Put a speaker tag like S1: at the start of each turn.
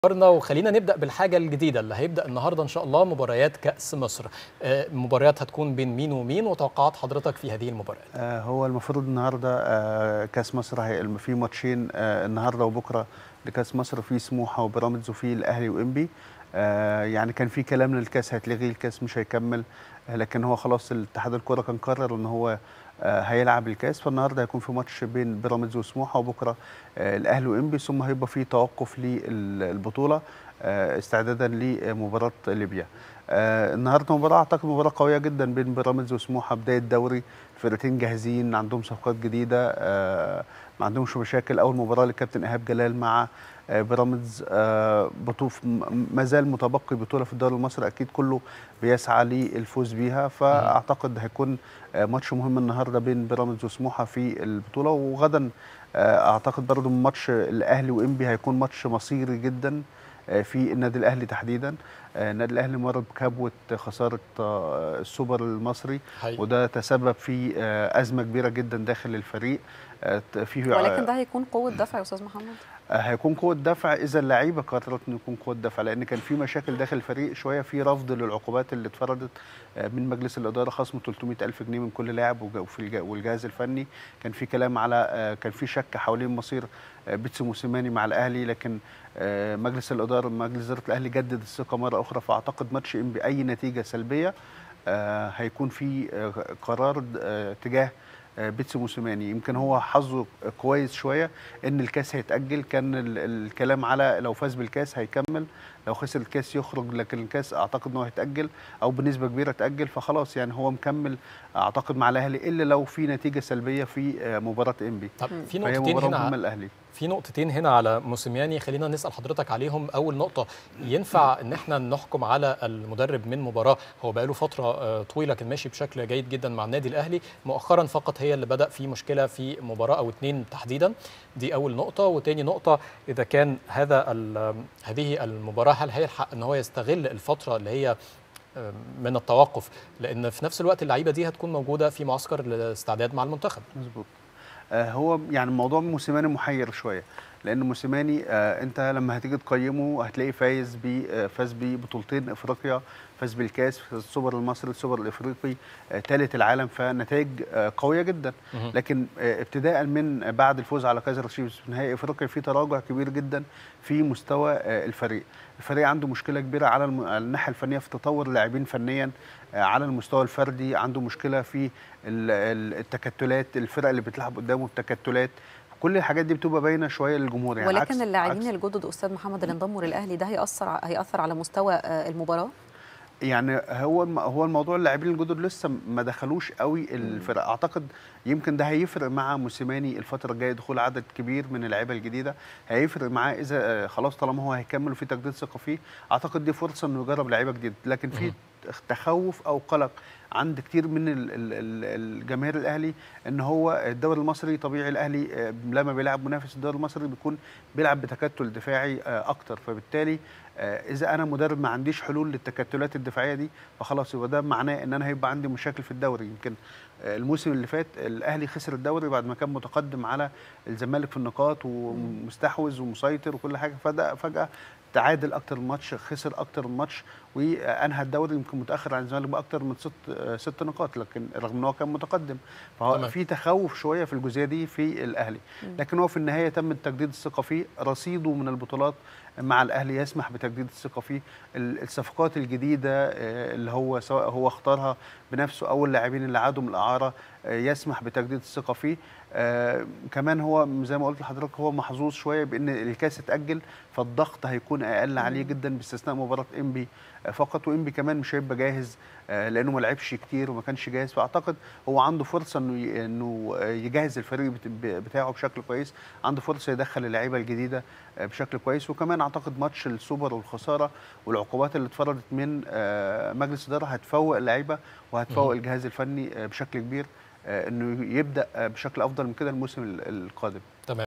S1: اخبارنا وخلينا نبدا بالحاجه الجديده اللي هيبدا النهارده ان شاء الله مباريات كاس مصر آه، مباريات هتكون بين مين ومين وتوقعات حضرتك في هذه المباريات
S2: آه، هو المفروض النهارده آه، كاس مصر هي في ماتشين آه، النهارده وبكره لكاس مصر في سموحه وبيراميدز وفي الاهلي وانبي آه، يعني كان في كلام ان الكاس هيتلغي الكاس مش هيكمل آه، لكن هو خلاص الاتحاد الكره كان قرر ان هو آه، هيلعب الكاس فالنهارده هيكون في ماتش بين بيراميدز وسموحه وبكره آه، الاهلي وانبي ثم هيبقى في توقف للبطوله آه، استعدادا لمباراه ليبيا آه، النهارده مباراه اعتقد مباراه قويه جدا بين بيراميدز وسموحه بدايه دوري فرقتين جاهزين عندهم صفقات جديده آه، ما عندهمش مشاكل اول مباراه للكابتن ايهاب جلال مع آه، بيراميدز آه، بطوله ما زال متبقي بطوله في الدوري المصري اكيد كله بيسعى للفوز بيها فاعتقد هيكون آه، ماتش مهم النهارده بين بيراميدز وسموحه في البطوله وغدا آه، اعتقد برضو ماتش الاهلي وانبي هيكون ماتش مصيري جدا آه، في النادي الاهلي تحديدا آه، النادي الاهلي مر بكبوه خساره آه، السوبر المصري
S1: حقيقي.
S2: وده تسبب في آه، ازمه كبيره جدا داخل الفريق آه، فيه
S3: ولكن ده هيكون قوه دفع يا استاذ محمد
S2: آه، هيكون قوه دفع اذا اللعيبه قررت انه يكون قوه دفع لان كان في مشاكل داخل الفريق شويه في رفض للعقوبات اللي اتفرضت آه، من مجلس الاداره خصم 300 الف جنيه من كل لاعب وج- وفي الج- والجهاز الفني كان في كلام على آه، كان في شك حوالين مصير آه، بيتسو موسيماني مع الاهلي لكن آه، مجلس الاداره مجلس اداره الاهلي جدد الثقه مره اخرى فاعتقد ماتش ام باي نتيجه سلبيه آه، هيكون في آه، قرار آه، تجاه آه، بيتسو موسيماني يمكن هو حظه كويس شويه ان الكاس هيتاجل كان ال- الكلام على لو فاز بالكاس هيكمل لو خسر الكاس يخرج لكن الكاس اعتقد انه هيتاجل او بنسبه كبيره تاجل فخلاص يعني هو مكمل اعتقد مع الاهلي الا لو في نتيجه سلبيه في آه، مباراه انبي
S1: طب في
S2: فهي
S1: نقطتين
S2: مباراه
S1: هنا
S2: مهمه للاهلي
S1: في نقطتين هنا على موسيماني خلينا نسال حضرتك عليهم اول نقطه ينفع ان احنا نحكم على المدرب من مباراه هو بقاله فتره آه، طويله كان ماشي بشكل جيد جدا مع النادي الاهلي مؤخرا فقط هي اللي بدا في مشكله في مباراه او اتنين تحديدا دي اول نقطه وتاني نقطه اذا كان هذا ال- هذه المباراه هل هيلحق ان هو يستغل الفتره اللي هي آه، من التوقف لان في نفس الوقت اللعيبه دي هتكون موجوده في معسكر الاستعداد مع المنتخب
S2: مظبوط آه، هو يعني موضوع موسيماني محير شويه لان موسيماني آه، انت لما هتيجي تقيمه هتلاقيه فايز ب آه، فاز ببطولتين افريقيا فاز بالكاس في السوبر المصري السوبر الافريقي ثالث العالم فنتائج آه، قويه جدا
S1: مهم.
S2: لكن آه، ابتداء من بعد الفوز على كايزر تشيفز في نهائي افريقيا في تراجع كبير جدا في مستوى آه، الفريق الفريق عنده مشكله كبيره على الم- على الناحيه الفنيه في تطور اللاعبين فنيا آه، على المستوى الفردي عنده مشكله في ال- ال- التكتلات الفرق اللي بتلعب قدامه التكتلات كل الحاجات دي بتبقى باينه شويه للجمهور يعني عكس-
S3: ولكن اللاعبين
S2: عكس-
S3: الجدد استاذ محمد اللي انضموا للاهلي ده هيأثر هيأثر على مستوى آه، المباراه
S2: يعني هو الم- هو الموضوع اللاعبين الجدد لسه ما دخلوش قوي الفرق اعتقد يمكن ده هيفرق مع موسيماني الفتره الجايه دخول عدد كبير من اللعيبه الجديده هيفرق معاه اذا آه، خلاص طالما هو هيكمل وفي تجديد ثقه فيه اعتقد دي فرصه انه يجرب لعيبه جديده لكن في تخوف او قلق عند كتير من ال- ال- ال- الجماهير الاهلي ان هو الدوري المصري طبيعي الاهلي آه، لما بيلعب منافس الدوري المصري بيكون بيلعب بتكتل دفاعي آه، اكتر فبالتالي آه، اذا انا مدرب ما عنديش حلول للتكتلات الدفاعيه دي فخلاص يبقى ده معناه ان انا هيبقى عندي مشاكل في الدوري يمكن آه، الموسم اللي فات الاهلي خسر الدوري بعد ما كان متقدم على الزمالك في النقاط ومستحوذ ومسيطر وكل حاجه فجاه فجاه تعادل اكتر من ماتش خسر اكتر من ماتش وانهى الدوري يمكن متاخر عن الزمالك باكتر من ست آه، ست نقاط لكن رغم ان هو كان متقدم فهو
S1: تمام.
S2: في تخوف شويه في الجزئيه دي في الاهلي لكن هو في النهايه تم تجديد الثقه فيه رصيده من البطولات مع الاهلي يسمح بتجديد الثقه فيه ال- الصفقات الجديده آه، اللي هو سواء هو اختارها بنفسه او اللاعبين اللي عادوا من الاعاره آه، يسمح بتجديد الثقه فيه آه، كمان هو زي ما قلت لحضرتك هو محظوظ شويه بان الكاس اتاجل فالضغط هيكون اقل عليه جدا باستثناء مباراه انبي آه، فقط وانبي كمان مش هيبقى جاهز آه، لانه ما لعبش كتير وما كانش جاهز فاعتقد هو عنده فرصه انه ي- انه آه، يجهز الفريق بت- ب- بتاعه بشكل كويس عنده فرصه يدخل اللعيبه الجديده آه، بشكل كويس وكمان اعتقد ماتش السوبر والخساره والعقوبات اللي اتفرضت من آه، مجلس الاداره هتفوق اللعيبه وهتفوق الجهاز الفني آه، بشكل كبير آه، انه يبدا آه، بشكل افضل من كده الموسم ال- القادم
S1: تمام